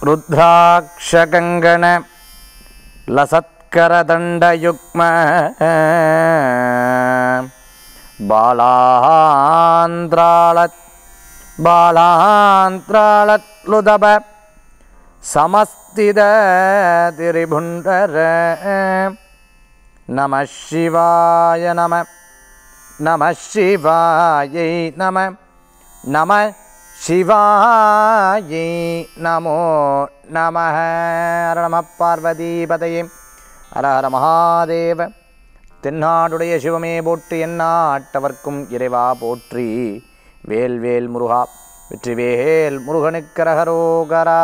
ருத்ராட்சகங்கண லசத்கரதண்டயுக்ம பாலாந்திராளத் பாலாந்திராளத் லுதப சமஸ்தித திரிபுண்டர நம சிவாய நம நம சிவாயை நம நம சிவாயை நமோ நம ஹர நம பார்வதிபதையே ஹர ஹர மகாதேவ தென்னாடுடைய சிவமே போற்றி எந்நாட்டவர்க்கும் இறைவா போற்றி வேல் வேல் முருகா வெற்றிவேல் முருகனுக்கரகரோகரா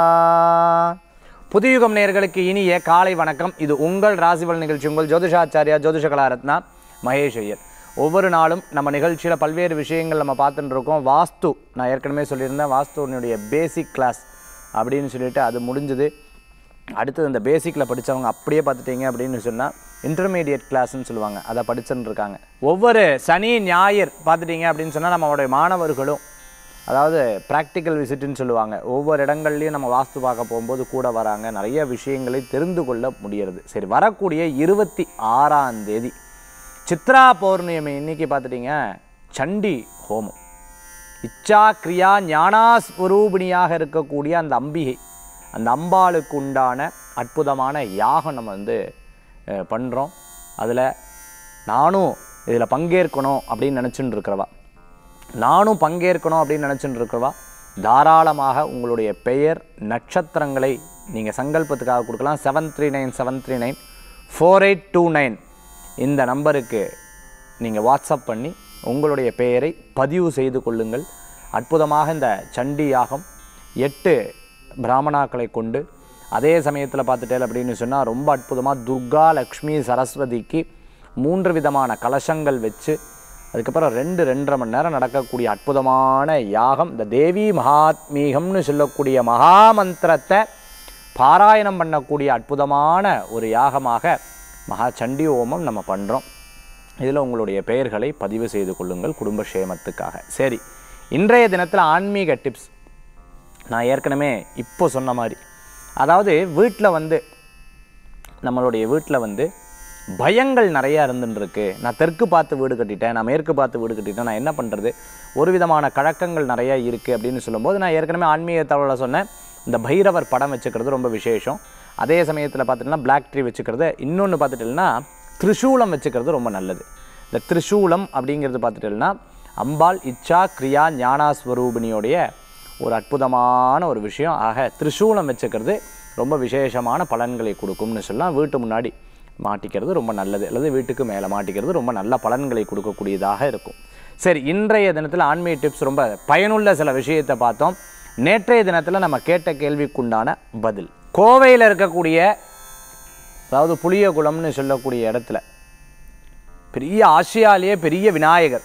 புதியுகம் நேயர்களுக்கு இனிய காலை வணக்கம் இது உங்கள் ராசிபல் நிகழ்ச்சி உங்கள் ஜோதிஷாச்சாரியா ஜோதிஷ கலாரத்னா மகேஷ் ஐயர் ஒவ்வொரு நாளும் நம்ம நிகழ்ச்சியில் பல்வேறு விஷயங்கள் நம்ம பார்த்துட்டு இருக்கோம் வாஸ்து நான் ஏற்கனவே சொல்லியிருந்தேன் வாஸ்துனுடைய பேசிக் கிளாஸ் அப்படின்னு சொல்லிட்டு அது முடிஞ்சது அடுத்தது இந்த பேசிக்கில் படித்தவங்க அப்படியே பார்த்துட்டீங்க அப்படின்னு சொன்னால் இன்டர்மீடியட் கிளாஸ்னு சொல்லுவாங்க அதை படிச்சுன்னு இருக்காங்க ஒவ்வொரு சனி ஞாயிறு பார்த்துட்டீங்க அப்படின்னு சொன்னால் நம்மளுடைய மாணவர்களும் அதாவது ப்ராக்டிக்கல் விசிட்டுன்னு சொல்லுவாங்க ஒவ்வொரு இடங்கள்லையும் நம்ம வாஸ்து பார்க்க போகும்போது கூட வராங்க நிறைய விஷயங்களை தெரிந்து கொள்ள முடியறது சரி வரக்கூடிய இருபத்தி ஆறாம் தேதி சித்ரா பௌர்ணமி இன்னைக்கு பார்த்துட்டீங்க சண்டி ஹோமம் இச்சா கிரியா ஞானாஸ்வரூபிணியாக இருக்கக்கூடிய அந்த அம்பிகை அந்த அம்பாளுக்கு உண்டான அற்புதமான யாகம் நம்ம வந்து பண்ணுறோம் அதில் நானும் இதில் பங்கேற்கணும் அப்படின்னு நினச்சிட்டு இருக்கிறவா நானும் பங்கேற்கணும் அப்படின்னு நினச்சிட்டு இருக்கிறவா தாராளமாக உங்களுடைய பெயர் நட்சத்திரங்களை நீங்கள் சங்கல்பத்துக்காக கொடுக்கலாம் seven three nine seven three nine four eight two nine இந்த நம்பருக்கு நீங்கள் வாட்ஸ்அப் பண்ணி உங்களுடைய பெயரை பதிவு செய்து கொள்ளுங்கள் அற்புதமாக இந்த சண்டி யாகம் எட்டு பிராமணாக்களை கொண்டு அதே சமயத்தில் பார்த்துட்டேன் அப்படின்னு சொன்னால் ரொம்ப அற்புதமாக துர்கா லக்ஷ்மி சரஸ்வதிக்கு மூன்று விதமான கலசங்கள் வச்சு அதுக்கப்புறம் ரெண்டு ரெண்டரை மணி நேரம் நடக்கக்கூடிய அற்புதமான யாகம் இந்த தேவி மகாத்மீகம்னு சொல்லக்கூடிய மகாமந்திரத்தை பாராயணம் பண்ணக்கூடிய அற்புதமான ஒரு யாகமாக மகா சண்டி ஹோமம் நம்ம பண்ணுறோம் இதில் உங்களுடைய பெயர்களை பதிவு செய்து கொள்ளுங்கள் குடும்ப சேமத்துக்காக சரி இன்றைய தினத்தில் ஆன்மீக டிப்ஸ் நான் ஏற்கனவே இப்போ சொன்ன மாதிரி அதாவது வீட்டில் வந்து நம்மளுடைய வீட்டில் வந்து பயங்கள் நிறையா இருந்துருக்கு நான் தெற்கு பார்த்து வீடு கட்டிட்டேன் நான் மேற்கு பார்த்து வீடு கட்டிட்டேன் நான் என்ன பண்ணுறது ஒரு விதமான கழக்கங்கள் நிறையா இருக்குது அப்படின்னு சொல்லும்போது நான் ஏற்கனவே ஆன்மீக தகவலில் சொன்னேன் இந்த பைரவர் படம் வச்சுக்கிறது ரொம்ப விசேஷம் அதே சமயத்தில் பார்த்துட்டோம்னா பிளாக் ட்ரீ வச்சுக்கிறது இன்னொன்று பார்த்துட்டோம்னா திரிசூலம் வச்சுக்கிறது ரொம்ப நல்லது இந்த திரிசூலம் அப்படிங்கிறது பார்த்துட்டோம்னா அம்பாள் இச்சா கிரியா ஞானாஸ்வரூபிணியோடைய ஒரு அற்புதமான ஒரு விஷயம் ஆக திரிசூலம் வச்சுக்கிறது ரொம்ப விசேஷமான பலன்களை கொடுக்கும்னு சொல்லலாம் வீட்டு முன்னாடி மாட்டிக்கிறது ரொம்ப நல்லது அல்லது வீட்டுக்கு மேலே மாட்டிக்கிறது ரொம்ப நல்ல பலன்களை கொடுக்கக்கூடியதாக இருக்கும் சரி இன்றைய தினத்தில் ஆன்மீக டிப்ஸ் ரொம்ப பயனுள்ள சில விஷயத்தை பார்த்தோம் நேற்றைய தினத்தில் நம்ம கேட்ட கேள்விக்குண்டான பதில் கோவையில் இருக்கக்கூடிய அதாவது புளியகுளம்னு சொல்லக்கூடிய இடத்துல பெரிய ஆசியாலேயே பெரிய விநாயகர்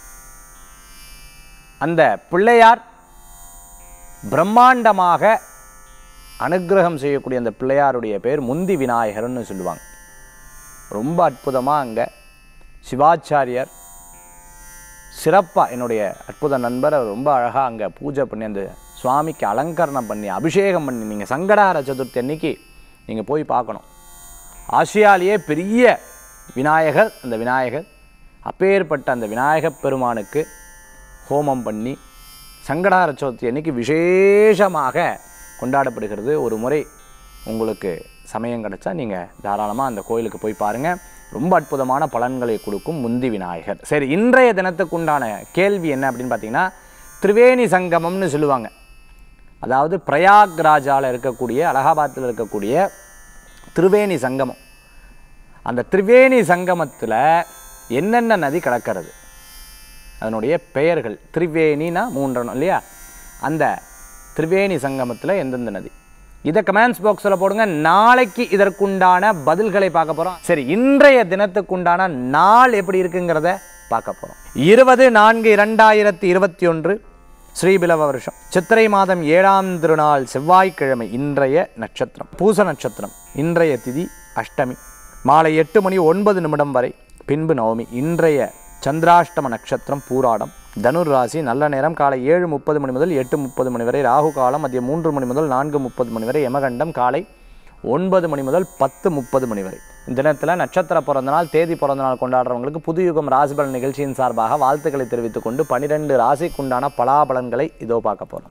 அந்த பிள்ளையார் பிரம்மாண்டமாக அனுக்கிரகம் செய்யக்கூடிய அந்த பிள்ளையாருடைய பேர் முந்தி விநாயகர்னு சொல்லுவாங்க ரொம்ப அற்புதமாக அங்கே சிவாச்சாரியார் சிறப்பாக என்னுடைய அற்புத நண்பர் அவர் ரொம்ப அழகாக அங்கே பூஜை பண்ணி அந்த சுவாமிக்கு அலங்கரணம் பண்ணி அபிஷேகம் பண்ணி நீங்கள் சங்கடஹர சதுர்த்தி அன்னைக்கு நீங்கள் போய் பார்க்கணும் ஆசியாலேயே பெரிய விநாயகர் அந்த விநாயகர் அப்பேற்பட்ட அந்த விநாயகப் பெருமானுக்கு ஹோமம் பண்ணி சங்கடஹர சதுர்த்தி அன்னைக்கு விசேஷமாக கொண்டாடப்படுகிறது ஒரு முறை உங்களுக்கு சமயம் கிடைச்சா நீங்கள் தாராளமாக அந்த கோயிலுக்கு போய் பாருங்கள் ரொம்ப அற்புதமான பலன்களை கொடுக்கும் முந்தி விநாயகர் சரி இன்றைய தினத்துக்குண்டான கேள்வி என்ன அப்படின்னு பார்த்தீங்கன்னா திரிவேணி சங்கமம்னு சொல்லுவாங்க அதாவது பிரயாக்ராஜாவில் இருக்கக்கூடிய அலகாபாத்தில் இருக்கக்கூடிய திரிவேணி சங்கமம் அந்த திரிவேணி சங்கமத்தில் என்னென்ன நதி கடக்கிறது அதனுடைய பெயர்கள் திரிவேணினா மூன்றணும் இல்லையா அந்த திரிவேணி சங்கமத்தில் எந்தெந்த நதி இதை கமெண்ட்ஸ் பாக்ஸில் போடுங்க நாளைக்கு இதற்குண்டான பதில்களை பார்க்க போகிறோம் சரி இன்றைய தினத்துக்குண்டான நாள் எப்படி இருக்குங்கிறத பார்க்க போகிறோம் இருபது நான்கு இரண்டாயிரத்தி இருபத்தி ஒன்று ஸ்ரீபிலவ வருஷம் சித்திரை மாதம் ஏழாம் திருநாள் செவ்வாய்க்கிழமை இன்றைய நட்சத்திரம் பூச நட்சத்திரம் இன்றைய திதி அஷ்டமி மாலை எட்டு மணி ஒன்பது நிமிடம் வரை பின்பு நவமி இன்றைய சந்திராஷ்டம நட்சத்திரம் பூராடம் தனுர் ராசி நல்ல நேரம் காலை ஏழு முப்பது மணி முதல் எட்டு முப்பது மணி வரை ராகு காலம் மதியம் மூன்று மணி முதல் நான்கு முப்பது மணி வரை யமகண்டம் காலை ஒன்பது மணி முதல் பத்து முப்பது மணி வரை இந்த தினத்தில் நட்சத்திர பிறந்த நாள் தேதி பிறந்த நாள் கொண்டாடுறவங்களுக்கு புதுயுகம் ராசிபலன் நிகழ்ச்சியின் சார்பாக வாழ்த்துக்களை தெரிவித்துக் கொண்டு பனிரெண்டு ராசிக்குண்டான பலாபலன்களை இதோ பார்க்க போகிறோம்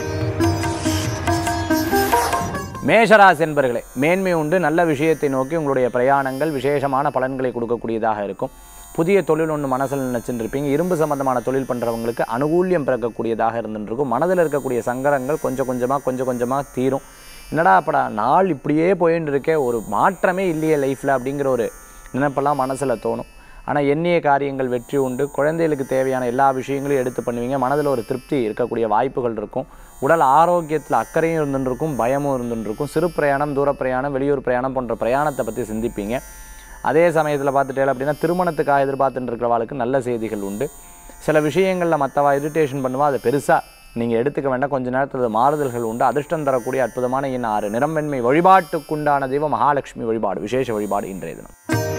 மேஷராசி என்பர்களே மேன்மை உண்டு நல்ல விஷயத்தை நோக்கி உங்களுடைய பிரயாணங்கள் விசேஷமான பலன்களை கொடுக்கக்கூடியதாக இருக்கும் புதிய தொழில் ஒன்று மனசில் நினச்சிட்டு இருப்பீங்க இரும்பு சம்பந்தமான தொழில் பண்ணுறவங்களுக்கு அனுகூல்யம் பிறக்கக்கூடியதாக இருந்துருக்கும் மனதில் இருக்கக்கூடிய சங்கடங்கள் கொஞ்சம் கொஞ்சமாக கொஞ்சம் கொஞ்சமாக தீரும் என்னடா அப்படா நாள் இப்படியே போயின்னு இருக்கே ஒரு மாற்றமே இல்லையே லைஃப்பில் அப்படிங்கிற ஒரு நினைப்பெல்லாம் மனசில் தோணும் ஆனால் எண்ணிய காரியங்கள் வெற்றி உண்டு குழந்தைகளுக்கு தேவையான எல்லா விஷயங்களையும் எடுத்து பண்ணுவீங்க மனதில் ஒரு திருப்தி இருக்கக்கூடிய வாய்ப்புகள் இருக்கும் உடல் ஆரோக்கியத்தில் அக்கறையும் இருந்துருக்கும் பயமும் இருந்துருக்கும் சிறு பிரயாணம் தூர பிரயாணம் வெளியூர் பிரயாணம் போன்ற பிரயாணத்தை பற்றி சிந்திப்பீங்க அதே சமயத்தில் பார்த்துட்டே அப்படின்னா திருமணத்துக்காக எதிர்பார்த்துட்டு இருக்கிறவாளுக்கு நல்ல செய்திகள் உண்டு சில விஷயங்களில் மற்றவா இரிட்டேஷன் பண்ணுவா அது பெருசாக நீங்கள் எடுத்துக்க வேண்டாம் கொஞ்ச நேரத்தில் அது மாறுதல்கள் உண்டு அதிர்ஷ்டம் தரக்கூடிய அற்புதமான எண் ஆறு நிறமென்மை வழிபாட்டுக்குண்டான தெய்வம் மகாலட்சுமி வழிபாடு விசேஷ வழிபாடு இன்றைய தினம்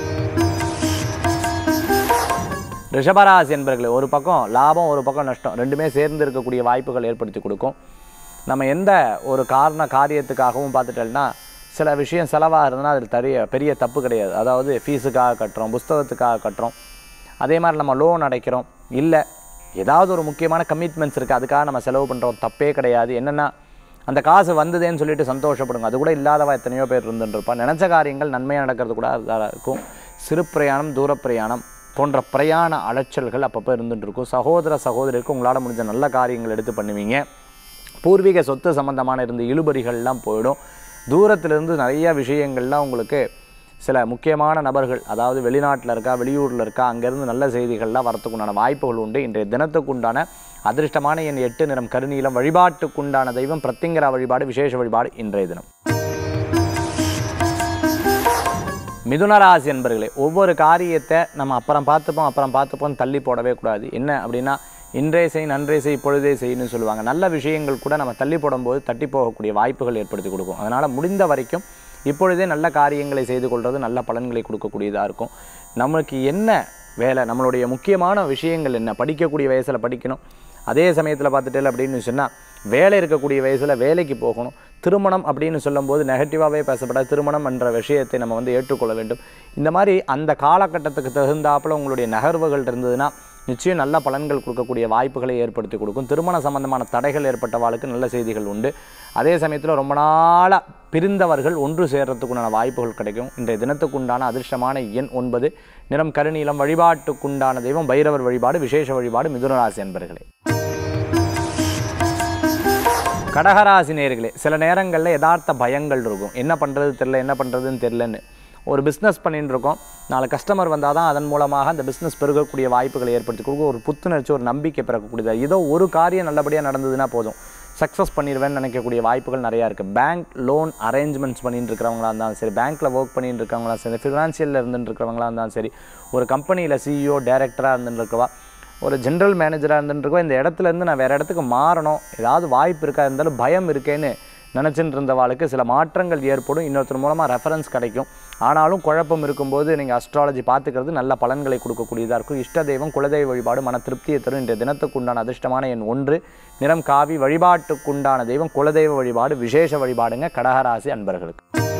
ரிஷபராசி என்பர்களே ஒரு பக்கம் லாபம் ஒரு பக்கம் நஷ்டம் ரெண்டுமே சேர்ந்து இருக்கக்கூடிய வாய்ப்புகள் ஏற்படுத்தி கொடுக்கும் நம்ம எந்த ஒரு காரண காரியத்துக்காகவும் பார்த்துட்டோம்னா சில விஷயம் செலவாக இருந்ததுன்னா அதில் தெரிய பெரிய தப்பு கிடையாது அதாவது ஃபீஸுக்காக கட்டுறோம் புஸ்தகத்துக்காக கட்டுறோம் அதே மாதிரி நம்ம லோன் அடைக்கிறோம் இல்லை ஏதாவது ஒரு முக்கியமான கமிட்மெண்ட்ஸ் இருக்குது அதுக்காக நம்ம செலவு பண்ணுறோம் தப்பே கிடையாது என்னென்னா அந்த காசு வந்ததேன்னு சொல்லிட்டு சந்தோஷப்படுங்க அது கூட இல்லாதவா எத்தனையோ பேர் இருந்துருப்பா நினச்ச காரியங்கள் நன்மையாக நடக்கிறது கூட அதாக இருக்கும் சிறு பிரயாணம் தூர பிரயாணம் போன்ற பிரயாண அலைச்சல்கள் அப்பப்போ இருந்துட்டு இருக்கும் சகோதர சகோதரிக்கு உங்களால் முடிஞ்ச நல்ல காரியங்கள் எடுத்து பண்ணுவீங்க பூர்வீக சொத்து சம்பந்தமான இருந்த இழுபறிகள்லாம் போயிடும் தூரத்திலிருந்து நிறைய விஷயங்கள்லாம் உங்களுக்கு சில முக்கியமான நபர்கள் அதாவது வெளிநாட்டில் இருக்கா வெளியூரில் இருக்கா அங்கேருந்து நல்ல செய்திகள்லாம் வரத்துக்குண்டான வாய்ப்புகள் உண்டு இன்றைய தினத்துக்குண்டான அதிர்ஷ்டமான என் எட்டு நிறம் கருநீலம் வழிபாட்டுக்குண்டான தெய்வம் பிரத்திங்கரா வழிபாடு விசேஷ வழிபாடு இன்றைய தினம் மிதுனராசி என்பர்களே ஒவ்வொரு காரியத்தை நம்ம அப்புறம் பார்த்துப்போம் அப்புறம் பார்த்துப்போம் தள்ளி போடவே கூடாது என்ன அப்படின்னா இன்றே செய் நன்றே செய் பொழுதே செய்யணும்னு சொல்லுவாங்க நல்ல விஷயங்கள் கூட நம்ம தள்ளி போடும்போது தட்டி போகக்கூடிய வாய்ப்புகள் ஏற்படுத்தி கொடுக்கும் அதனால் முடிந்த வரைக்கும் இப்பொழுதே நல்ல காரியங்களை செய்து கொள்வது நல்ல பலன்களை கொடுக்கக்கூடியதாக இருக்கும் நம்மளுக்கு என்ன வேலை நம்மளுடைய முக்கியமான விஷயங்கள் என்ன படிக்கக்கூடிய வயசில் படிக்கணும் அதே சமயத்தில் பார்த்துட்டே அப்படின்னு சொன்னால் வேலை இருக்கக்கூடிய வயசில் வேலைக்கு போகணும் திருமணம் அப்படின்னு சொல்லும்போது நெகட்டிவாகவே பேசப்படாது திருமணம் என்ற விஷயத்தை நம்ம வந்து ஏற்றுக்கொள்ள வேண்டும் இந்த மாதிரி அந்த காலகட்டத்துக்கு தகுந்தாப்புல உங்களுடைய நகர்வுகள் இருந்ததுன்னா நிச்சயம் நல்ல பலன்கள் கொடுக்கக்கூடிய வாய்ப்புகளை ஏற்படுத்தி கொடுக்கும் திருமண சம்பந்தமான தடைகள் ஏற்பட்டவாளுக்கு நல்ல செய்திகள் உண்டு அதே சமயத்தில் ரொம்ப நாளாக பிரிந்தவர்கள் ஒன்று சேர்றதுக்குண்டான வாய்ப்புகள் கிடைக்கும் இன்றைய தினத்துக்குண்டான அதிர்ஷ்டமான எண் ஒன்பது நிறம் கருநீலம் வழிபாட்டுக்குண்டான தெய்வம் பைரவர் வழிபாடு விசேஷ வழிபாடு மிதுனராசி என்பர்களே கடகராசி நேர்களே சில நேரங்களில் யதார்த்த பயங்கள் இருக்கும் என்ன பண்ணுறது தெரில என்ன பண்ணுறதுன்னு தெரிலன்னு ஒரு பிஸ்னஸ் பண்ணிட்டு இருக்கோம் நாலு கஸ்டமர் வந்தால் தான் அதன் மூலமாக அந்த பிஸ்னஸ் பெருகக்கூடிய வாய்ப்புகளை ஏற்படுத்தி கொடுக்கும் ஒரு புத்துணர்ச்சி ஒரு நம்பிக்கை பிறக்கக்கூடியது ஏதோ ஒரு காரியம் நல்லபடியாக நடந்ததுன்னா போதும் சக்ஸஸ் பண்ணிடுவேன்னு நினைக்கக்கூடிய வாய்ப்புகள் நிறையா இருக்குது பேங்க் லோன் அரேஞ்ச்மெண்ட்ஸ் பண்ணிட்டு இருக்கிறவங்களா இருந்தாலும் சரி பேங்க்கில் ஒர்க் பண்ணிட்டு இருக்கவங்களா சரி ஃபினான்ஷியலில் இருந்துட்டு இருக்கிறவங்களா இருந்தாலும் சரி ஒரு கம்பெனியில் சிஇஓ டைரக்டராக இருந்துட்டு இருக்கவா ஒரு ஜென்ரல் மேனேஜராக இருந்துருக்கோம் இந்த இடத்துல இருந்து நான் வேறு இடத்துக்கு மாறணும் ஏதாவது வாய்ப்பு இருக்கா இருந்தாலும் பயம் இருக்கேன்னு நினச்சிட்டு இருந்தவாளுக்கு சில மாற்றங்கள் ஏற்படும் இன்னொருத்தர் மூலமாக ரெஃபரன்ஸ் கிடைக்கும் ஆனாலும் குழப்பம் இருக்கும்போது நீங்கள் அஸ்ட்ராலஜி பார்த்துக்கிறது நல்ல பலன்களை கொடுக்கக்கூடியதாக இருக்கும் இஷ்ட தெய்வம் குலதெய்வ வழிபாடு மன திருப்தியை தரும் இன்றைய தினத்துக்குண்டான அதிர்ஷ்டமான எண் ஒன்று நிறம் காவி வழிபாட்டுக்குண்டான தெய்வம் குலதெய்வ வழிபாடு விசேஷ வழிபாடுங்க கடகராசி அன்பர்களுக்கு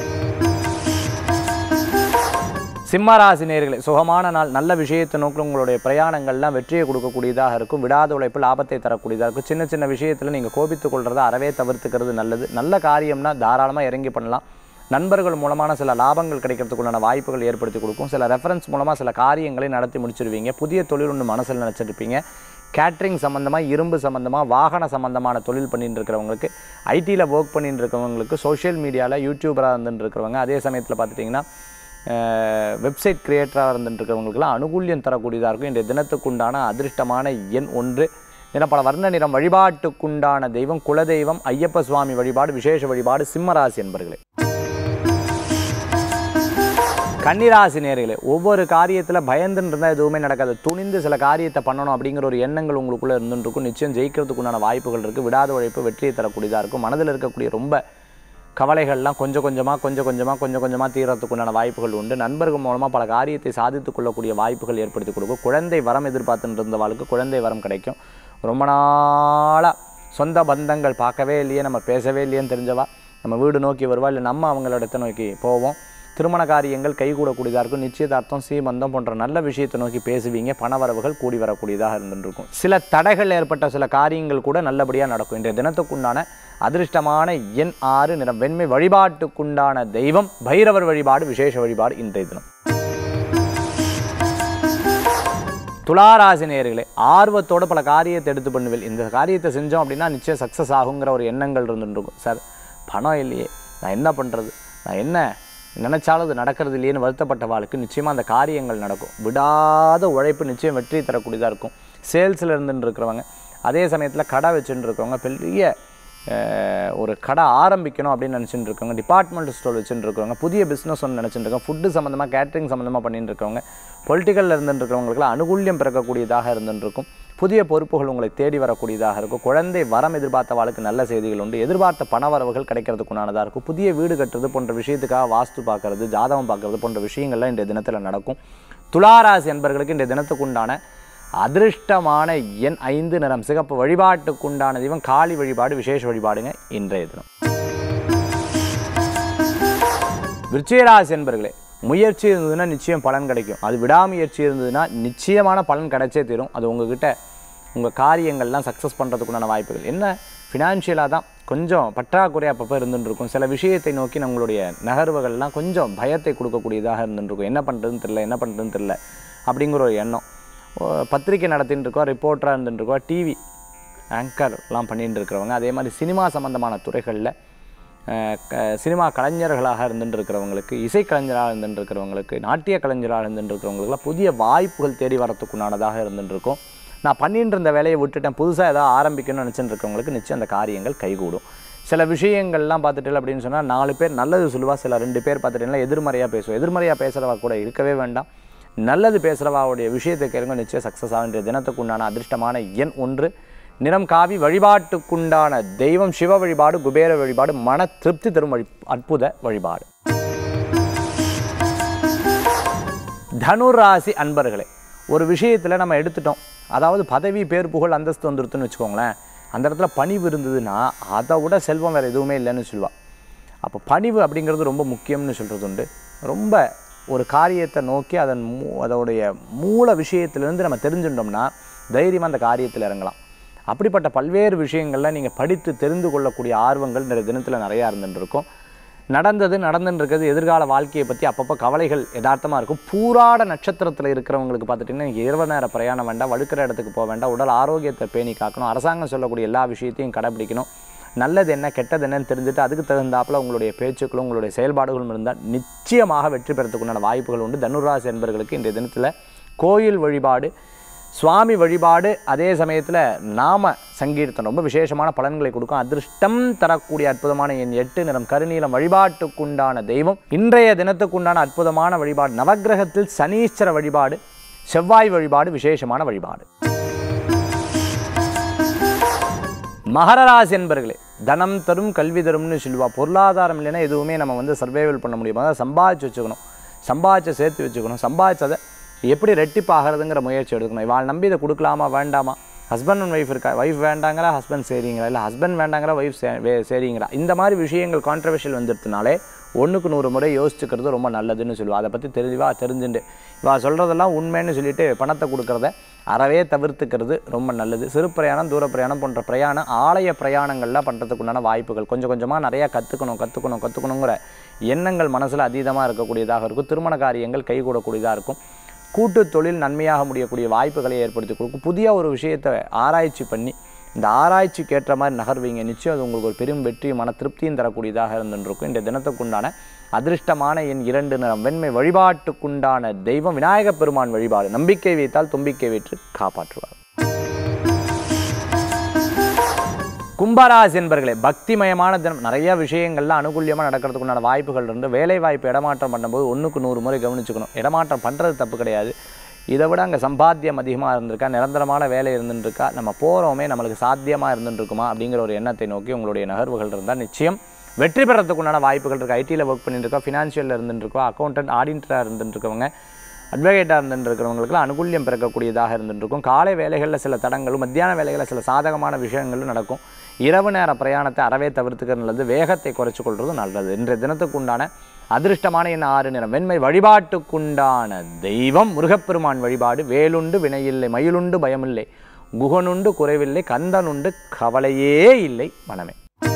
சிம்மராசி நேர்களே சுகமான நாள் நல்ல விஷயத்தை நோக்கி உங்களுடைய பிரயாணங்கள்லாம் வெற்றியை கொடுக்கக்கூடியதாக இருக்கும் விடாத உழைப்பு லாபத்தை தரக்கூடியதாக இருக்கும் சின்ன சின்ன விஷயத்தில் நீங்கள் கோபித்துக் கொள்றதை அறவே தவிர்த்துக்கிறது நல்லது நல்ல காரியம்னா தாராளமாக இறங்கி பண்ணலாம் நண்பர்கள் மூலமான சில லாபங்கள் கிடைக்கிறதுக்குள்ளான வாய்ப்புகள் ஏற்படுத்தி கொடுக்கும் சில ரெஃபரன்ஸ் மூலமாக சில காரியங்களை நடத்தி முடிச்சிருவீங்க புதிய தொழில் ஒன்று மனசில் நினச்சிருப்பீங்க கேட்ரிங் சம்மந்தமாக இரும்பு சம்மந்தமாக வாகன சம்மந்தமான தொழில் பண்ணிட்டு இருக்கிறவங்களுக்கு ஐடியில் ஒர்க் பண்ணிட்டு இருக்கிறவங்களுக்கு சோஷியல் மீடியாவில் யூடியூபராக இருந்துட்டு இருக்கிறவங்க அதே சமயத்தில் பார்த்துட்டிங்கன்னா வெப்சைட் கிரியேட்டராக இருந்துட்டுருக்கிறவங்களுக்குலாம் அனுகூல்யம் தரக்கூடியதாக இருக்கும் இன்றைய தினத்துக்குண்டான அதிர்ஷ்டமான எண் ஒன்று என பல வர்ண நிறம் வழிபாட்டுக்குண்டான தெய்வம் குலதெய்வம் ஐயப்ப சுவாமி வழிபாடு விசேஷ வழிபாடு சிம்மராசி என்பர்களே கன்னிராசி நேர்களே ஒவ்வொரு காரியத்தில் பயந்துன்னு இருந்தால் எதுவுமே நடக்காது துணிந்து சில காரியத்தை பண்ணணும் அப்படிங்கிற ஒரு எண்ணங்கள் உங்களுக்குள்ளே இருந்துருக்கும் நிச்சயம் ஜெயிக்கிறதுக்குண்டான வாய்ப்புகள் இருக்குது விடாத உழைப்பு வெற்றியை தரக்கூடியதாக இருக்கும் மனதில் இருக்கக்கூடிய ரொம்ப கவலைகள்லாம் கொஞ்சம் கொஞ்சமாக கொஞ்சம் கொஞ்சமாக கொஞ்சம் கொஞ்சமாக தீரத்துக்கு உண்டான வாய்ப்புகள் உண்டு நண்பர்கள் மூலமாக பல காரியத்தை சாதித்துக் கொள்ளக்கூடிய வாய்ப்புகள் ஏற்படுத்தி கொடுக்கும் குழந்தை வரம் எதிர்பார்த்துட்டு இருந்தவாளுக்கு குழந்தை வரம் கிடைக்கும் ரொம்ப நாளாக சொந்த பந்தங்கள் பார்க்கவே இல்லையே நம்ம பேசவே இல்லையேன்னு தெரிஞ்சவா நம்ம வீடு நோக்கி வருவா இல்லை நம்ம அவங்களோட இடத்தை நோக்கி போவோம் திருமண காரியங்கள் கைகூடக்கூடியதாக இருக்கும் நிச்சயதார்த்தம் சீமந்தம் போன்ற நல்ல விஷயத்தை நோக்கி பேசுவீங்க பணவரவுகள் கூடி வரக்கூடியதாக இருந்துருக்கும் சில தடைகள் ஏற்பட்ட சில காரியங்கள் கூட நல்லபடியாக நடக்கும் இன்றைய தினத்துக்குண்டான அதிர்ஷ்டமான எண் ஆறு நிறம் வெண்மை வழிபாட்டுக்குண்டான தெய்வம் பைரவர் வழிபாடு விசேஷ வழிபாடு இன்றைய தினம் துளாராசி நேயர்களே ஆர்வத்தோட பல காரியத்தை எடுத்து பண்ணுவேன் இந்த காரியத்தை செஞ்சோம் அப்படின்னா நிச்சயம் சக்ஸஸ் ஆகுங்கிற ஒரு எண்ணங்கள் இருந்துட்டு இருக்கும் சார் பணம் இல்லையே நான் என்ன பண்ணுறது நான் என்ன நினைச்சாலும் அது நடக்கிறது இல்லையேன்னு வருத்தப்பட்ட வாழ்க்கை நிச்சயமாக அந்த காரியங்கள் நடக்கும் விடாத உழைப்பு நிச்சயம் வெற்றி தரக்கூடியதாக இருக்கும் சேல்ஸில் இருந்துட்டு இருக்கிறவங்க அதே சமயத்தில் கடை வச்சுட்டு இருக்கிறவங்க பெரிய அஹ், ஒரு கடை ஆரம்பிக்கணும் அப்படின்னு நினச்சிட்டு இருக்கவங்க டிபார்ட்மெண்ட் ஸ்டோர் வச்சுட்டு இருக்கவங்க புதிய பிஸ்னஸ் ஒன்று நினச்சிட்டு இருக்கவங்க ஃபுட்டு சம்மந்தமாக கேட்ரிங் சம்மந்தமாக பண்ணிட்டு இருக்கவங்க பொலிட்டிக்கலில் இருந்துட்டு இருக்கிறவங்களுக்குலாம் அனுகூல்யம் பிறக்கக்கூடியதாக இருந்துட்டு இருக்கும் புதிய பொறுப்புகள் உங்களை தேடி வரக்கூடியதாக இருக்கும் குழந்தை வரம் எதிர்பார்த்த வாழ்க்கை நல்ல செய்திகள் உண்டு எதிர்பார்த்த பண வரவுகள் கிடைக்கிறதுக்குண்டானதாக இருக்கும் புதிய வீடு கட்டுறது போன்ற விஷயத்துக்காக வாஸ்து பார்க்கறது ஜாதகம் பார்க்கறது போன்ற விஷயங்கள்லாம் இன்றைய தினத்தில் நடக்கும் துளாராசி என்பர்களுக்கு இன்றைய தினத்துக்குண்டான அதிர்ஷ்டமான எண் ஐந்து நிறம் சிகப்பு வழிபாட்டுக்குண்டான தெய்வம் காளி வழிபாடு விசேஷ வழிபாடுங்க இன்றைய தினம் விருச்சிகராசி என்பர்களே முயற்சி இருந்ததுன்னா நிச்சயம் பலன் கிடைக்கும் அது விடாமுயற்சி இருந்ததுன்னா நிச்சயமான பலன் கிடைச்சே தீரும் அது உங்ககிட்ட உங்கள் காரியங்கள்லாம் சக்ஸஸ் பண்ணுறதுக்குண்டான வாய்ப்புகள் என்ன ஃபினான்ஷியலாக தான் கொஞ்சம் பற்றாக்குறை அப்பப்போ இருந்துட்டு இருக்கும் சில விஷயத்தை நோக்கி நம்மளுடைய நகர்வுகள்லாம் கொஞ்சம் பயத்தை கொடுக்கக்கூடியதாக இருந்துட்டு இருக்கும் என்ன பண்ணுறதுன்னு தெரியல என்ன பண்ணுறதுன்னு தெரியல அப்படிங்கிற ஒரு எண்ணம் ஓ, பத்திரிக்கை நடத்தின்னு இருக்கோம் ரிப்போர்ட்டராக இருந்துட்டு இருக்கோம் டிவி ஆங்கர்லாம் பண்ணிட்டு இருக்கிறவங்க அதே மாதிரி சினிமா சம்பந்தமான துறைகளில் அஹ், க- சினிமா கலைஞர்களாக இருந்துட்டு இருக்கிறவங்களுக்கு இசை கலைஞராக இருந்துட்டு இருக்கிறவங்களுக்கு நாட்டிய கலைஞராக இருந்துட்டு இருக்கிறவங்களுக்குலாம் புதிய வாய்ப்புகள் தேடி வரத்துக்குண்டானதாக இருந்துட்டு இருக்கும் நான் பண்ணிட்டு இருந்த வேலையை விட்டுட்டேன் புதுசாக ஏதாவது ஆரம்பிக்கணும்னு நினச்சிட்டு இருக்கவங்களுக்கு நிச்சயம் அந்த காரியங்கள் கைகூடும் சில விஷயங்கள்லாம் பார்த்துட்டு அப்படின்னு சொன்னால் நாலு பேர் நல்லது சொல்லுவா சில ரெண்டு பேர் பார்த்துட்டீங்கன்னா எதிர்மறையாக பேசுவோம் எதிர்மறையாக பேசுகிறவா கூட இருக்கவே வேண்டாம் நல்லது பேசுகிறவாவுடைய விஷயத்தை கேளுங்க நிச்சயம் சக்ஸஸ் ஆகின்ற தினத்துக்கு உண்டான அதிர்ஷ்டமான எண் ஒன்று நிறம் காவி வழிபாட்டுக்குண்டான தெய்வம் சிவ வழிபாடு குபேர வழிபாடு மன திருப்தி தரும் வழி அற்புத வழிபாடு தனுராசி அன்பர்களே ஒரு விஷயத்தில் நம்ம எடுத்துட்டோம் அதாவது பதவி பேர் புகழ் அந்தஸ்து வந்துருதுன்னு வச்சுக்கோங்களேன் அந்த இடத்துல பணிவு இருந்ததுன்னா அதை விட செல்வம் வேறு எதுவுமே இல்லைன்னு சொல்லுவா அப்போ பணிவு அப்படிங்கிறது ரொம்ப முக்கியம்னு சொல்கிறது உண்டு ரொம்ப ஒரு காரியத்தை நோக்கி அதன் மூ அதோடைய மூல விஷயத்திலிருந்து நம்ம தெரிஞ்சுட்டோம்னா தைரியமாக அந்த காரியத்தில் இறங்கலாம் அப்படிப்பட்ட பல்வேறு விஷயங்களில் நீங்கள் படித்து தெரிந்து கொள்ளக்கூடிய ஆர்வங்கள் நிறைய தினத்தில் நிறையா இருந்துட்டு இருக்கும் நடந்தது நடந்துன்னு இருக்கிறது எதிர்கால வாழ்க்கையை பற்றி அப்பப்போ கவலைகள் யதார்த்தமாக இருக்கும் பூராட நட்சத்திரத்தில் இருக்கிறவங்களுக்கு பார்த்துட்டிங்கன்னா இன்றைக்கி இரவு நேர பிரயாணம் வேண்டாம் வழுக்கிற இடத்துக்கு போக வேண்டாம் உடல் ஆரோக்கியத்தை பேணி காக்கணும் அரசாங்கம் சொல்லக்கூடிய எல்லா விஷயத்தையும் கடைபிடிக்கணும் நல்லது என்ன கெட்டது என்னன்னு தெரிஞ்சுட்டு அதுக்கு தகுந்தாப்புல உங்களுடைய பேச்சுக்களும் உங்களுடைய செயல்பாடுகளும் இருந்தால் நிச்சயமாக வெற்றி பெறத்துக்குண்டான வாய்ப்புகள் உண்டு தனுராசி என்பர்களுக்கு இன்றைய தினத்தில் கோயில் வழிபாடு சுவாமி வழிபாடு அதே சமயத்தில் நாம சங்கீர்த்தனம் ரொம்ப விசேஷமான பலன்களை கொடுக்கும் அதிர்ஷ்டம் தரக்கூடிய அற்புதமான என் எட்டு நிறம் கருநீலம் வழிபாட்டுக்குண்டான தெய்வம் இன்றைய தினத்துக்குண்டான அற்புதமான வழிபாடு நவக்கிரகத்தில் சனீஸ்வர வழிபாடு செவ்வாய் வழிபாடு விசேஷமான வழிபாடு மகர ராசி என்பர்களே தனம் தரும் கல்வி தரும்னு சொல்லுவா பொருளாதாரம் இல்லைன்னா எதுவுமே நம்ம வந்து சர்வைவல் பண்ண முடியும் அதாவது சம்பாதிச்சு வச்சுக்கணும் சம்பாதிச்சு சேர்த்து வச்சுக்கணும் சம்பாதிச்சதை எப்படி ரெட்டிப்பாகிறதுங்கிற முயற்சி எடுக்கணும் இவாள் நம்பி இதை கொடுக்கலாமா வேண்டாமா ஹஸ்பண்ட் அண்ட் ஒய்ஃப் இருக்கா ஒய்ஃப் வேண்டாங்கிறா ஹஸ்பண்ட் சரிங்களா இல்லை ஹஸ்பண்ட் வேண்டாங்கிற ஒய்ஃப் சரிங்களா இந்த மாதிரி விஷயங்கள் கான்ட்ரவர்ஷியல் வந்துடுறதுனாலே ஒன்றுக்கு நூறு முறை யோசிச்சுக்கிறது ரொம்ப நல்லதுன்னு சொல்லுவா அதை பற்றி தெளிவாக தெரிஞ்சுட்டு இவா சொல்கிறதெல்லாம் உண்மைன்னு சொல்லிட்டு பணத்தை கொடுக்குறத அறவே தவிர்த்துக்கிறது ரொம்ப நல்லது சிறு பிரயாணம் தூர பிரயாணம் போன்ற பிரயாணம் ஆலய பிரயாணங்கள்லாம் பண்ணுறதுக்குண்டான வாய்ப்புகள் கொஞ்சம் கொஞ்சமாக நிறையா கற்றுக்கணும் கற்றுக்கணும் கற்றுக்கணுங்கிற எண்ணங்கள் மனசில் அதீதமாக இருக்கக்கூடியதாக இருக்கும் திருமண காரியங்கள் கைகூடக்கூடியதாக இருக்கும் கூட்டு தொழில் நன்மையாக முடியக்கூடிய வாய்ப்புகளை ஏற்படுத்தி கொடுக்கும் புதிய ஒரு விஷயத்தை ஆராய்ச்சி பண்ணி இந்த ஆராய்ச்சிக்கு ஏற்ற மாதிரி நகர்வீங்க நிச்சயம் அது உங்களுக்கு ஒரு பெரும் வெற்றியும் மன திருப்தியும் தரக்கூடியதாக இருந்துருக்கும் இந்த தினத்துக்குண்டான அதிர்ஷ்டமான என் இரண்டு நிறம் வெண்மை வழிபாட்டுக்குண்டான தெய்வம் விநாயகப் பெருமான் வழிபாடு நம்பிக்கை வைத்தால் தும்பிக்கை வைத்து காப்பாற்றுவார் கும்பராசி என்பர்களே பக்திமயமான தினம் நிறைய விஷயங்கள்லாம் அனுகூலியமாக நடக்கிறதுக்குண்டான வாய்ப்புகள் இருந்து வேலை வாய்ப்பு இடமாற்றம் பண்ணும்போது ஒன்றுக்கு நூறு முறை கவனிச்சுக்கணும் இடமாற்றம் பண்ணுறது தப்பு கிடையாது இதை விட அங்கே சம்பாத்தியம் அதிகமாக இருந்திருக்கா நிரந்தரமான வேலை இருந்துட்டு இருக்கா நம்ம போகிறோமே நம்மளுக்கு சாத்தியமாக இருந்துட்டு இருக்குமா அப்படிங்கிற ஒரு எண்ணத்தை நோக்கி உங்களுடைய நகர்வுகள் இருந்தால் நிச்சயம் வெற்றி பெறத்துக்கு உண்டான வாய்ப்புகள் இருக்குது ஐடியில் ஒர்க் பண்ணிட்டு இருக்கோம் ஃபினான்ஷியலில் இருந்துருக்கோம் அக்கௌண்டன்ட் ஆடிட்டராக இருந்துருக்கவங்க அட்வொகேட்டாக இருந்துட்டு இருக்கிறவங்களுக்குலாம் அனுகூல்யம் பிறக்கக்கூடியதாக இருந்துருக்கும் காலை வேலைகளில் சில தடங்களும் மத்தியான வேலைகளில் சில சாதகமான விஷயங்களும் நடக்கும் இரவு நேர பிரயாணத்தை அறவே தவிர்த்துக்கிறது நல்லது வேகத்தை குறைச்சு கொள்வது நல்லது இன்றைய தினத்துக்கு உண்டான அதிர்ஷ்டமான என் ஆறு நிறம் வெண்மை வழிபாட்டுக்குண்டான தெய்வம் முருகப்பெருமான் வழிபாடு வேலுண்டு வினையில்லை மயிலுண்டு பயமில்லை குகனுண்டு குறைவில்லை கந்தனுண்டு கவலையே இல்லை மனமே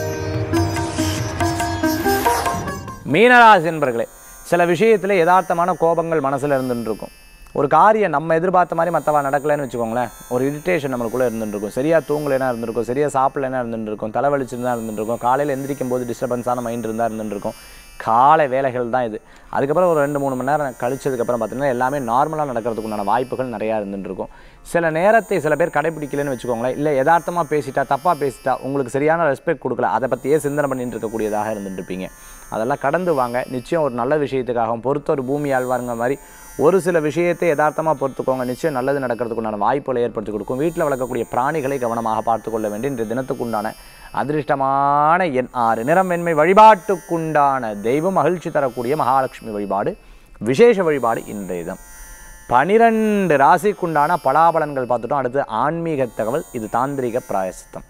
மீனராசி என்பர்களே சில விஷயத்தில் யதார்த்தமான கோபங்கள் மனசில் இருந்துட்டு இருக்கும் ஒரு காரியம் நம்ம எதிர்பார்த்த மாதிரி மற்றவா நடக்கலைன்னு வச்சுக்கோங்களேன் ஒரு இரிட்டேஷன் நம்மளுக்குள்ளே இருந்துட்டு இருக்கும் சரியாக தூங்கலைனா இருந்திருக்கும் சரியாக சாப்பிடலைனா இருந்துட்டு இருக்கும் தலைவலிச்சிருந்தா இருந்துட்டு இருக்கும் காலையில் எந்திரிக்கும் போது டிஸ்டர்பன்ஸான மைண்ட் இருந்தால் இருந்துட்டு இருக்கும் காலை வேலைகள் தான் இது அதுக்கப்புறம் ஒரு ரெண்டு மூணு மணி நேரம் கழிச்சதுக்கப்புறம் பார்த்தீங்கன்னா எல்லாமே நார்மலாக நடக்கிறதுக்கு உண்டான வாய்ப்புகள் நிறையா இருந்துட்டு இருக்கும் சில நேரத்தை சில பேர் கடைபிடிக்கலன்னு வச்சுக்கோங்களேன் இல்லை யதார்த்தமாக பேசிட்டா தப்பாக பேசிட்டா உங்களுக்கு சரியான ரெஸ்பெக்ட் கொடுக்கல அதை பற்றியே சிந்தனை பண்ணிட்டு இருக்கக்கூடியதாக இருந்துட்டு இருப்பீங்க அதெல்லாம் கடந்து வாங்க நிச்சயம் ஒரு நல்ல விஷயத்துக்காகவும் பொறுத்த ஒரு பூமி ஆழ்வாருங்க மாதிரி ஒரு சில விஷயத்தை யதார்த்தமாக பொறுத்துக்கோங்க நிச்சயம் நல்லது நடக்கிறதுக்குண்டான வாய்ப்புகளை ஏற்படுத்தி கொடுக்கும் வீட்டில் வளர்க்கக்கூடிய பிராணிகளை கவனமாக பார்த்துக்கொள்ள வேண்டிய இன்றைய தினத்துக்குண்டான அதிர்ஷ்டமான எண் ஆறு நிறம் வெண்மை வழிபாட்டுக்குண்டான தெய்வம் மகிழ்ச்சி தரக்கூடிய மகாலட்சுமி வழிபாடு விசேஷ வழிபாடு இன்றைய தினம் பனிரெண்டு ராசிக்குண்டான பலாபலன்கள் பார்த்துட்டோம் அடுத்து ஆன்மீக தகவல் இது தாந்திரிக பிராயசித்தம்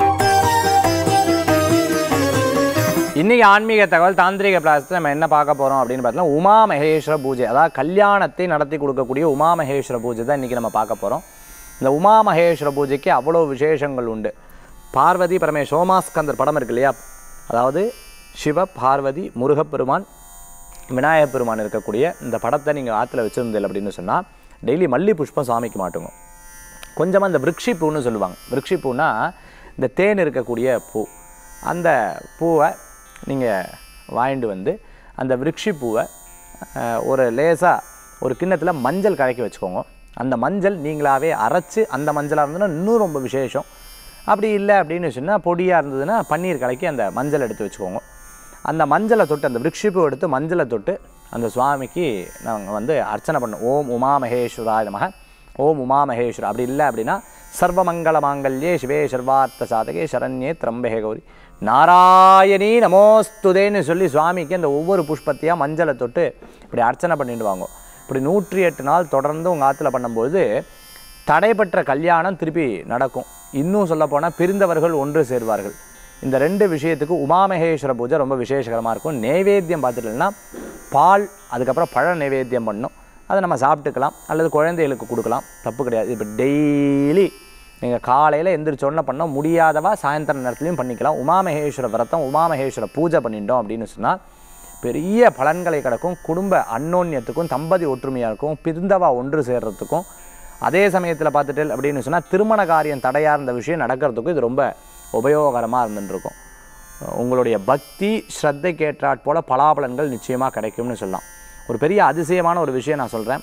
இன்னைக்கு ஆன்மீக தகவல் தாந்திரிக பிராயசத்தில் நம்ம என்ன பார்க்க போகிறோம் அப்படின்னு பார்த்தீங்கன்னா உமா மகேஸ்வர பூஜை அதாவது கல்யாணத்தை நடத்தி கொடுக்கக்கூடிய உமா மகேஸ்வர பூஜை தான் இன்றைக்கி நம்ம பார்க்க போகிறோம் இந்த உமா மகேஸ்வர பூஜைக்கு அவ்வளோ விசேஷங்கள் உண்டு பார்வதி பரமே சோமாஸ்கந்தர் படம் இருக்கு இல்லையா அதாவது சிவ பார்வதி முருகப்பெருமான் விநாயகப் பெருமான் இருக்கக்கூடிய இந்த படத்தை நீங்கள் ஆற்றுல வச்சுருந்தீங்க அப்படின்னு சொன்னால் டெய்லி மல்லி புஷ்பம் சாமிக்கு மாட்டுங்க கொஞ்சமாக இந்த விருட்சி பூன்னு சொல்லுவாங்க விருட்சி பூனா இந்த தேன் இருக்கக்கூடிய பூ அந்த பூவை நீங்கள் வாங்கிட்டு வந்து அந்த விருட்சி பூவை அஹ், ஒரு லேசாக ஒரு கிண்ணத்தில் மஞ்சள் கலக்கி வச்சுக்கோங்க அந்த மஞ்சள் நீங்களாவே அரைச்சு அந்த மஞ்சளாக இருந்ததுன்னா இன்னும் ரொம்ப விசேஷம் அப்படி இல்லை அப்படின்னு சொன்னால் பொடியாக இருந்ததுன்னா பன்னீர் கலக்கி அந்த மஞ்சள் எடுத்து வச்சுக்கோங்க அந்த மஞ்சளை தொட்டு அந்த விருட்சிப்பூ எடுத்து மஞ்சளை தொட்டு அந்த சுவாமிக்கு நாங்கள் வந்து அர்ச்சனை பண்ணோம் ஓம் உமா மகேஸ்வராய நமக ஓம் உமா மகேஸ்வரா அப்படி இல்லை அப்படின்னா சர்வமங்கள மாங்கல்யே சிவே சர்வார்த்த சாதகே சரண்யே திரம்பே கௌரி நாராயணி நமோஸ்துதேன்னு சொல்லி சுவாமிக்கு அந்த ஒவ்வொரு புஷ்பத்தையாக மஞ்சளை தொட்டு இப்படி அர்ச்சனை பண்ணிட்டு வாங்க இப்படி நூற்றி எட்டு நாள் தொடர்ந்து உங்கள் ஆற்றுல பண்ணும்போது தடைபெற்ற கல்யாணம் திருப்பி நடக்கும் இன்னும் சொல்லப்போனால் பிரிந்தவர்கள் ஒன்று சேர்வார்கள் இந்த ரெண்டு விஷயத்துக்கு உமாமகேஸ்வர பூஜை ரொம்ப விசேஷகரமாக இருக்கும் நைவேத்தியம் பார்த்துட்டோம்னா பால் அதுக்கப்புறம் பழ நைவேத்தியம் பண்ணணும் அதை நம்ம சாப்பிட்டுக்கலாம் அல்லது குழந்தைகளுக்கு கொடுக்கலாம் தப்பு கிடையாது இப்போ டெய்லி நீங்கள் காலையில் எந்திரிச்சோடனே பண்ண முடியாதவா சாயந்தர நேரத்துலையும் பண்ணிக்கலாம் உமாமகேஸ்வர விரதம் உமாமகேஸ்வர பூஜை பண்ணிட்டோம் அப்படின்னு சொன்னால் பெரிய பலன்களை கிடக்கும் குடும்ப அன்னோன்யத்துக்கும் தம்பதி ஒற்றுமையாக இருக்கும் பிரிந்தவா ஒன்று சேர்றதுக்கும் அதே சமயத்தில் பார்த்துட்டு அப்படின்னு சொன்னால் திருமண காரியம் தடையாக இருந்த விஷயம் நடக்கிறதுக்கும் இது ரொம்ப உபயோகரமாக இருந்துருக்கும் உங்களுடைய பக்தி ஸ்ரத்தைக்கு ஏற்றாற் போல பலாபலன்கள் நிச்சயமாக கிடைக்கும்னு சொல்லலாம் ஒரு பெரிய அதிசயமான ஒரு விஷயம் நான் சொல்கிறேன்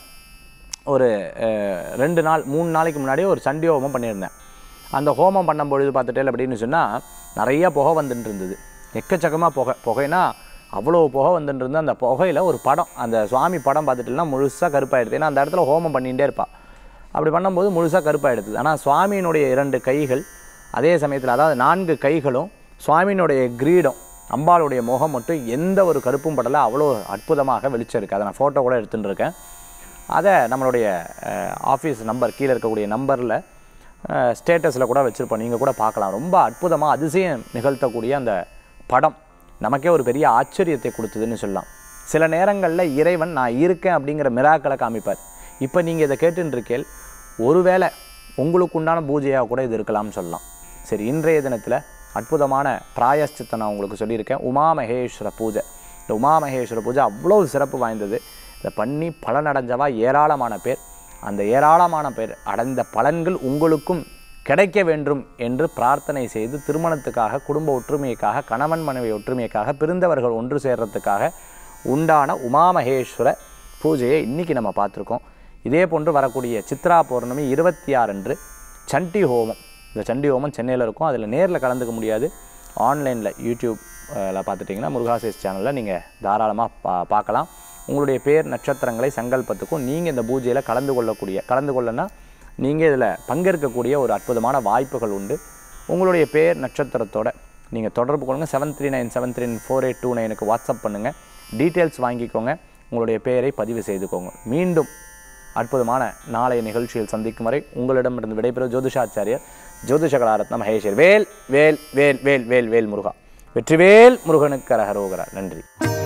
ஒரு அஹ், ரெண்டு நாள் மூணு நாளைக்கு முன்னாடி ஒரு சண்டி ஹோமம் பண்ணியிருந்தேன் அந்த ஹோமம் பண்ணும்பொழுது பார்த்துட்டேன் அப்படின்னு சொன்னால் நிறைய புகை வந்துட்டு இருந்தது எக்கச்சக்கமாக புகை புகைனா அவ்வளோ புகை வந்துட்டு இருந்தது அந்த புகையில் ஒரு படம் அந்த சுவாமி படம் பார்த்துட்டுலாம் முழுசாக கருப்பாயிடுது ஏன்னா அந்த இடத்துல ஹோமம் பண்ணிகிட்டே இருப்பாள் அப்படி பண்ணும்போது முழுசாக கருப்பாயிடுது ஆனால் சுவாமியினுடைய இரண்டு கைகள் அதே சமயத்தில் அதாவது நான்கு கைகளும் சுவாமியினுடைய கிரீடம் அம்பாளுடைய முகம் மட்டும் எந்த ஒரு கருப்பும் படலை அவ்வளோ அற்புதமாக வெளிச்சம் இருக்குது அதை நான் ஃபோட்டோ கூட எடுத்துகிட்டு இருக்கேன் அதை நம்மளுடைய ஆஃபீஸ் நம்பர் கீழே இருக்கக்கூடிய நம்பரில் ஸ்டேட்டஸில் கூட வச்சுருப்போம் நீங்கள் கூட பார்க்கலாம் ரொம்ப அற்புதமாக அதிசயம் நிகழ்த்தக்கூடிய அந்த படம் நமக்கே ஒரு பெரிய ஆச்சரியத்தை கொடுத்ததுன்னு சொல்லலாம் சில நேரங்களில் இறைவன் நான் இருக்கேன் அப்படிங்கிற மிராக்களை காமிப்பார் இப்போ நீங்கள் இதை கேட்டுன்னு இருக்கேள் ஒருவேளை உங்களுக்கு உண்டான பூஜையாக கூட இது இருக்கலாம்னு சொல்லலாம் சரி இன்றைய தினத்தில் அற்புதமான பிராயஷ்சித்தை நான் உங்களுக்கு சொல்லியிருக்கேன் உமா மகேஸ்வர பூஜை இந்த உமா மகேஸ்வர பூஜை அவ்வளோ சிறப்பு வாய்ந்தது இதை பண்ணி பலனடைஞ்சவா ஏராளமான பேர் அந்த ஏராளமான பேர் அடைந்த பலன்கள் உங்களுக்கும் கிடைக்க வேண்டும் என்று பிரார்த்தனை செய்து திருமணத்துக்காக குடும்ப ஒற்றுமைக்காக கணவன் மனைவி ஒற்றுமைக்காக பிரிந்தவர்கள் ஒன்று சேர்றதுக்காக உண்டான உமாமகேஸ்வர பூஜையை இன்றைக்கி நம்ம பார்த்துருக்கோம் இதே போன்று வரக்கூடிய சித்ரா பௌர்ணமி இருபத்தி ஆறு அன்று சண்டி ஹோமம் இந்த சண்டி ஹோமம் சென்னையில் இருக்கும் அதில் நேரில் கலந்துக்க முடியாது ஆன்லைனில் யூடியூப்பில் பார்த்துட்டிங்கன்னா முருகாசேஸ் சேனலில் நீங்கள் தாராளமாக பா பார்க்கலாம் உங்களுடைய பேர் நட்சத்திரங்களை சங்கல்பத்துக்கும் நீங்கள் இந்த பூஜையில் கலந்து கொள்ளக்கூடிய கலந்து கொள்ளனா நீங்கள் இதில் பங்கேற்கக்கூடிய ஒரு அற்புதமான வாய்ப்புகள் உண்டு உங்களுடைய பேர் நட்சத்திரத்தோட நீங்கள் தொடர்பு கொள்ளுங்கள் seven three nine seven three nine four eight two நைனுக்கு வாட்ஸ்அப் பண்ணுங்கள் டீட்டெயில்ஸ் வாங்கிக்கோங்க உங்களுடைய பெயரை பதிவு செய்துக்கோங்க மீண்டும் அற்புதமான நாளைய நிகழ்ச்சியில் சந்திக்கும் வரை உங்களிடமிருந்து விடைபெறும் ஜோதிஷாச்சாரியர் ஜோதிஷ கலாரத்ன மகேஷர் வேல் வேல் வேல் வேல் வேல் வேல் முருகா வெற்றிவேல் முருகனுக்கு அரகரோகரா நன்றி